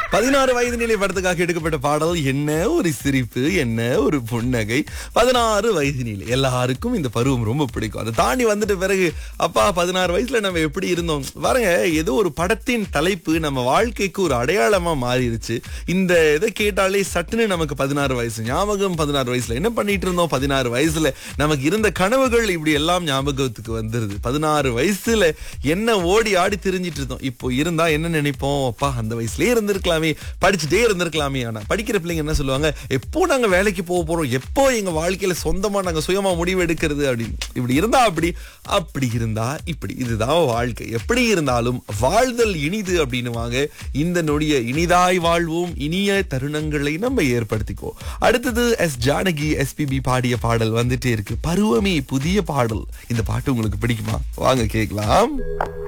பதினாறு வயது நிலை படத்துக்காக எடுக்கப்பட்ட பாடல் என்ன ஒரு சிரிப்பு என்ன ஒரு புன்னகை பதினாறு வயது நிலை எல்லாருக்கும் இந்த பருவம் ரொம்ப பிடிக்கும் அதை தாண்டி வந்துட்ட பிறகு அப்பா பதினாறு வயசுல நம்ம எப்படி இருந்தோம் பாருங்க ஏதோ ஒரு படத்தின் தலைப்பு நம்ம வாழ்க்கைக்கு ஒரு அடையாளமா மாறிடுச்சு இந்த இதை கேட்டாலே சட்டுன்னு நமக்கு பதினாறு வயசு ஞாபகம் பதினாறு வயசுல என்ன பண்ணிட்டு இருந்தோம் பதினாறு வயசுல நமக்கு இருந்த கனவுகள் இப்படி எல்லாம் ஞாபகத்துக்கு வந்துருது பதினாறு வயசுல என்ன ஓடி ஆடி திரிஞ்சிட்டு இருந்தோம் இப்போ இருந்தா என்ன நினைப்போம் அப்பா அந்த வயசுலயே இருந்திருக்கலாமே படிச்சுட்டே இருந்திருக்கலாமே ஆனா படிக்கிற பிள்ளைங்க என்ன சொல்லுவாங்க எப்போ நாங்க வேலைக்கு போக போறோம் எப்போ எங்க வாழ்க்கையில சொந்தமா நாங்க சுயமா முடிவு எடுக்கிறது அப்படின்னு இப்படி இருந்தா அப்படி அப்படி இருந்தா இப்படி இதுதான் வாழ்க்கை எப்படி இருந்தாலும் வாழ்தல் இனிது அப்படின்னுவாங்க இந்த நொடிய இனிதாய் வாழ்வோம் இனிய தருணங்களை நம்ம ஏற்படுத்திக்கோ அடுத்தது எஸ் ஜானகி எஸ்பிபி பாடிய பாடல் வந்துட்டே இருக்கு பருவமே புதிய பாடல் இந்த பாட்டு உங்களுக்கு பிடிக்குமா வாங்க கேட்கலாம்